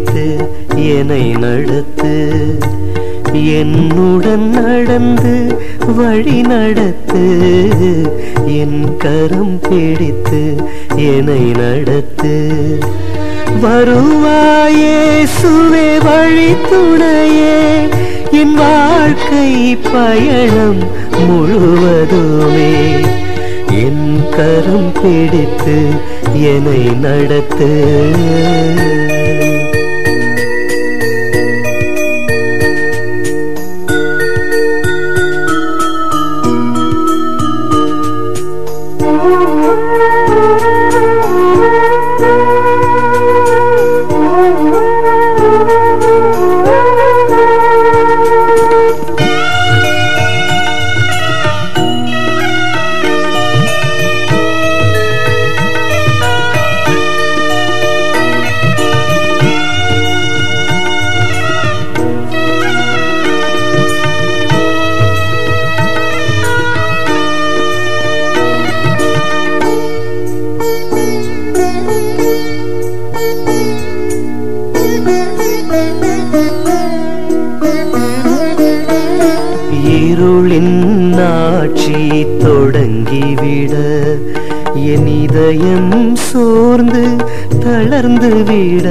பிடித்து என்னை நடத்து என்னுடன் நடந்து வழி நடத்து என் கரம் பிடித்து என்னை நடத்து வருவாயே சுவே வழி துணையே என் வாழ்க்கை பயணம் முழுவதுமே என் கரம் பிடித்து என்னை நடத்து இருளின் ஆட்சி தொடங்கிவிட என் இதயம் சோர்ந்து தளர்ந்து விட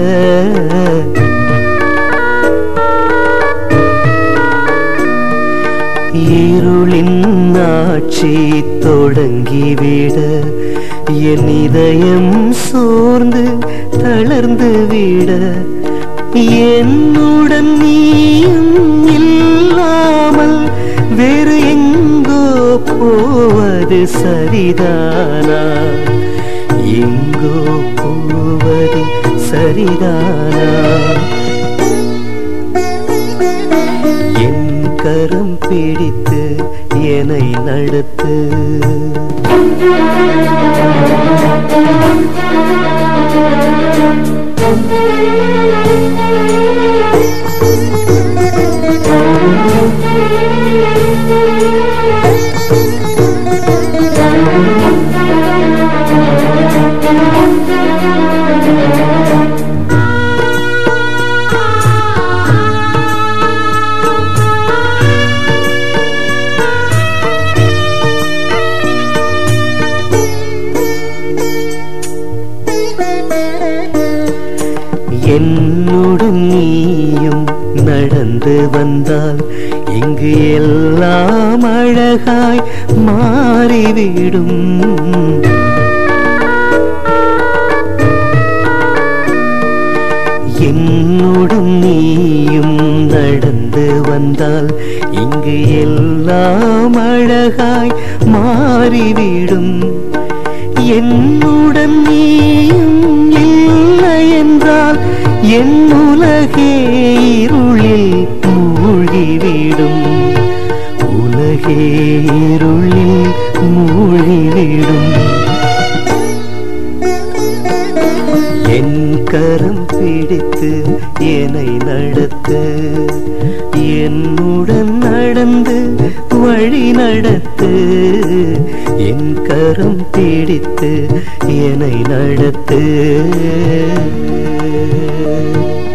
இருளின் ஆட்சி தொடங்கிவிட என் இதயம் சோர்ந்து தளர்ந்து விட என்னுடன் நீயும் இல்லாமல் வேறு எங்கோ போவது சரிதானா எங்கோ போவது சரிதானா என் கரம் பிடித்து என்னை நடத்து என்னுடன் நீயும் நடந்து வந்தால் இங்கு எல்லாம் அழகாய் மாறிவிடும் என்னுடன் நீயும் நடந்து வந்தால் இங்கு எல்லாம் அழகாய் மாறிவிடும் என்னுடன் நீயும் இல்லை என்றால் என் உலகே இருளில் மூழ்கிவிடும் உலகே இருளில் மூழ்கிவிடும் என் கரம் பிடித்து என்னை நடத்து என்னுடன் நடந்து வழி நடத்து என் கரம் பிடித்து என்னை நடத்து